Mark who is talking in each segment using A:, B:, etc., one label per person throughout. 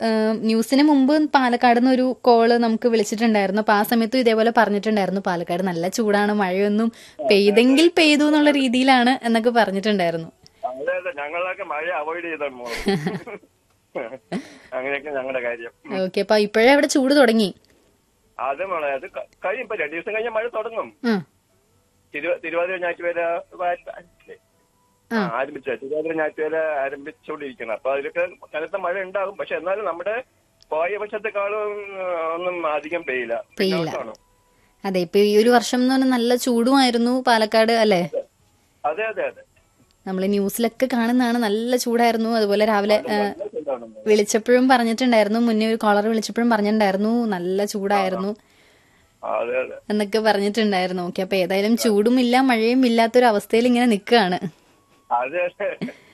A: ന്യൂസിന് മുമ്പ് പാലക്കാട് നിന്ന് ഒരു കോള് നമുക്ക് വിളിച്ചിട്ടുണ്ടായിരുന്നു അപ്പൊ ആ സമയത്തും ഇതേപോലെ പറഞ്ഞിട്ടുണ്ടായിരുന്നു പാലക്കാട് നല്ല ചൂടാണ് മഴയൊന്നും പെയ്തെങ്കിൽ പെയ്തു എന്നുള്ള രീതിയിലാണ് എന്നൊക്കെ പറഞ്ഞിട്ടുണ്ടായിരുന്നു
B: അതെ അതെ ഞങ്ങളൊക്കെ മഴ അവോയ്ഡ് ചെയ്താണ് മോളെ അങ്ങനെയൊക്കെ ഞങ്ങളുടെ കാര്യം
A: ഓക്കെ അപ്പൊ ഇപ്പോഴേ അവിടെ ചൂട് തുടങ്ങി
B: അത് മോളെ അത് ക- കഴിയും ഇപ്പൊ രണ്ടു ദിവസം കഴിഞ്ഞാൽ മഴ തുടങ്ങും
A: ആ
B: തിരുവ- തിരുവാതിര ഞാറ്റുവേല ആ, ആരംഭിച്ച തിരുവാതിര ഞാറ്റുവേല ആരംഭിച്ചുകൊണ്ടിരിക്കണം അപ്പൊ അതിലൊക്കെ കനത്ത മഴ ഉണ്ടാകും പക്ഷെ എന്നാലും നമ്മുടെ പോയ വർഷത്തെക്കാളും ആ, ഒന്നും അധികം പെയ്യില്ല
A: പെയ്യില്ല.
B: പിന്നോട്ടാണ്.
A: അതെ ഇപ്പൊ ഈ ഒരു വർഷം എന്ന് പറഞ്ഞാൽ നല്ല ചൂടുമായിരുന്നു പാലക്കാട് അല്ലെ
B: അതെ അതെ അതെ
A: നമ്മൾ ന്യൂസിലൊക്കെ കാണുന്നതാണ് നല്ല ചൂടായിരുന്നു അതുപോലെ രാവിലെ ആ,
B: നല്ല ചൂടാണ്.
A: വിളിച്ചപ്പോഴും പറഞ്ഞിട്ടുണ്ടായിരുന്നു മുന്നേ ഒരു കോളർ വിളിച്ചപ്പോഴും പറഞ്ഞിട്ടുണ്ടായിരുന്നു നല്ല ചൂടായിരുന്നു
B: അതെ അതെ
A: എന്നൊക്കെ പറഞ്ഞിട്ടുണ്ടായിരുന്നു ഓക്കെ അപ്പൊ ഏതായാലും ചൂടും ഇല്ല മഴയും ഇല്ലാത്തൊരു അവസ്ഥയിൽ ഇങ്ങനെ നിൽക്കുകയാണ്
B: അതെ അതെ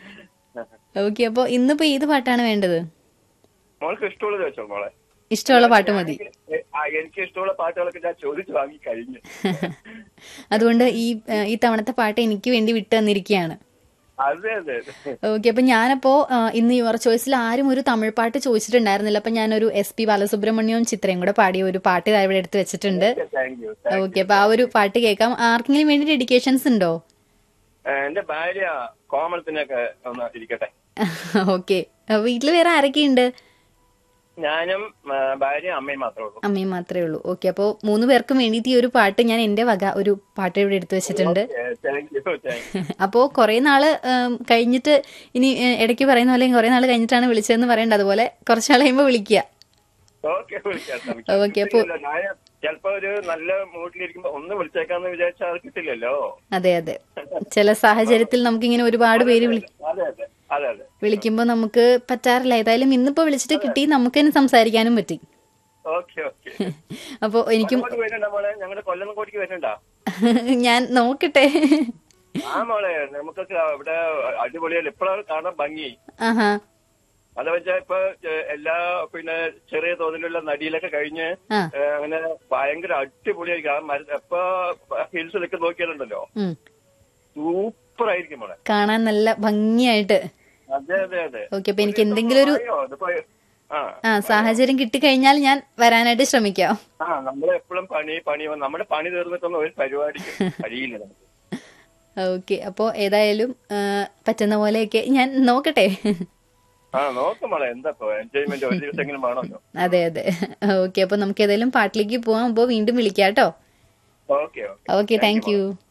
A: ഓക്കെ അപ്പൊ ഇന്നിപ്പോ ഏത് പാട്ടാണ് വേണ്ടത്
B: മോൾക്ക് ഇഷ്ടമുള്ളത് വെച്ചോ മോളെ
A: ഇഷ്ടമുള്ള പാട്ട് മതി
B: എ- ആ, എനിക്ക് ഇഷ്ടമുള്ള പാട്ടുകളൊക്കെ ഞാൻ ചോദിച്ചു വാങ്ങി കഴിഞ്ഞു
A: അതുകൊണ്ട് ഈ ആ, ഈ തവണത്തെ പാട്ട് എനിക്ക് വേണ്ടി വിട്ടു തന്നിരിക്കുകയാണ്
B: അതെ അതെ അതെ
A: ഓക്കെ അപ്പൊ ഞാനപ്പോ ആ, ഇന്ന് യുവർ ചോയ്സിൽ ആരും ഒരു തമിഴ് പാട്ട് ചോദിച്ചിട്ടുണ്ടായിരുന്നില്ല അപ്പൊ ഞാനൊരു എസ് പി ബാലസുബ്രഹ്മണ്യവും ചിത്രയും കൂടെ പാടിയ ഒരു പാട്ട് ദാ ഇവിടെ എടുത്ത് വെച്ചിട്ടുണ്ട്
B: താങ്ക് യു
A: ഓക്കെ അപ്പൊ ആ ഒരു പാട്ട് കേൾക്കാം ആർക്കെങ്കിലും വേണ്ടി ഡെഡിക്കേഷൻസ് ഉണ്ടോ
B: എന്റെ ഭാര്യ കോമളത്തിനൊക്കെ ഒന്ന് ഇരിക്കട്ടെ
A: ഓക്കെ വീട്ടിൽ വേറെ ആരൊക്കെയുണ്ട്
B: ഞാനും ആ, ഭാര്യ അമ്മയും മാത്രമേ ഉള്ളൂ
A: അമ്മയും മാത്രമേ ഉള്ളൂ ഓക്കെ അപ്പോൾ മൂന്ന് പേർക്കും വേണ്ടിയിട്ട് ഈ ഒരു പാട്ട് ഞാൻ എന്റെ വക ഒരു പാട്ട് ഇവിടെ എടുത്തു വെച്ചിട്ടുണ്ട്
B: താങ്ക് യു താങ്ക് യു
A: അപ്പോൾ കുറെ നാള് ഉം, കഴിഞ്ഞിട്ട് ഇനി ഏ, ഇടയ്ക്ക് പറയുന്ന പോലെ കുറെ നാൾ കഴിഞ്ഞിട്ടാണ് വിളിച്ചതെന്ന് പറയണ്ട അതുപോലെ കുറച്ച് നാൾ കഴിയുമ്പോൾ വിളിക്കുക
B: ഓക്കെ വിളിക്കാം ശ്രമിക്കാം.
A: ഓക്കെ, അപ്പൊ-
B: കിട്ടില്ലല്ലോ. ഞാൻ ചിലപ്പോ ഒരു നല്ല മൂഡിലിരിക്കുമ്പോ ഒന്ന് വിളിച്ചേക്കാന്ന് വിചാരിച്ചാൽ അത് കിട്ടില്ലല്ലോ
A: അതെ അതെ ചില സാഹചര്യത്തിൽ നമുക്കിങ്ങനെ ഒരുപാട് പേര് വിളി
B: അതെ അതെ അതെ അതെ
A: വിളിക്കുമ്പോൾ നമുക്ക് പറ്റാറില്ല ഏതായാലും ഇന്നിപ്പോ വിളിച്ചിട്ട് കിട്ടി നമുക്ക് തന്നെ സംസാരിക്കാനും പറ്റി
B: ഓക്കെ ഓക്കെ
A: അപ്പോൾ എനിക്കും
B: കൊല്ലംകോട്ട് വരുന്നുണ്ടോ മോളെ ഞങ്ങളുടെ കൊല്ലം കോട്ടിക്ക് വരുന്നുണ്ടോ
A: ഞാൻ നോക്കട്ടെ
B: ആ മോളെ നമുക്കൊക്കെ ഇവിടെ അടിപൊളിയല്ല ഇപ്പോഴാണ് കാണാൻ ഭംഗി
A: ആഹാ
B: അത് വെച്ചാൽ ഇപ്പൊ ഏഹ്, എല്ലാ പിന്നെ ചെറിയ തോതിലുള്ള നടിയിലൊക്കെ കഴിഞ്ഞ്
A: ആ
B: ഏഹ്, അങ്ങനെ ഭയങ്കര അടിപൊളിയായിരിക്കും ആ മര ഇപ്പൊ ഹിൽസിലൊക്കെ നോക്കിയാലുണ്ടല്ലോ
A: ഉം.
B: സൂപ്പർ ആയിരിക്കും മോളെ
A: കാണാൻ നല്ല ഭംഗിയായിട്ട്
B: അതെ അതെ അതെ
A: ഓക്കെ അപ്പൊ എനിക്ക് എന്തെങ്കിലും ഒരു
B: ആയോ? ഇതിപ്പോ ആ
A: ആ സാഹചര്യം കിട്ടിക്കഴിഞ്ഞാൽ ഞാൻ വരാനായിട്ട് ശ്രമിക്കാം
B: ആ നമ്മളെപ്പോഴും പണി പണി നമ്മുടെ പണി തീർന്നിട്ടൊന്നും ഒരു പരിപാടിക്ക് കഴിയില്ല നമുക്ക്.
A: ഓക്കെ അപ്പോൾ ഏതായാലും ആ, പറ്റുന്ന പോലെയൊക്കെ ഞാൻ നോക്കട്ടെ
B: ആ നോക്കും മോളെ എന്താ ഇപ്പൊ എൻജോയ്മെന്റ് ഒരു ദിവസമെങ്കിലും വേണമല്ലോ
A: അതെ അതെ ഓക്കെ അപ്പോൾ നമുക്ക് ഏതായാലും പാട്ടിലേക്ക് പോവാം അപ്പോൾ വീണ്ടും വിളിക്കാം കേട്ടോ
B: okay okay
A: okay thank U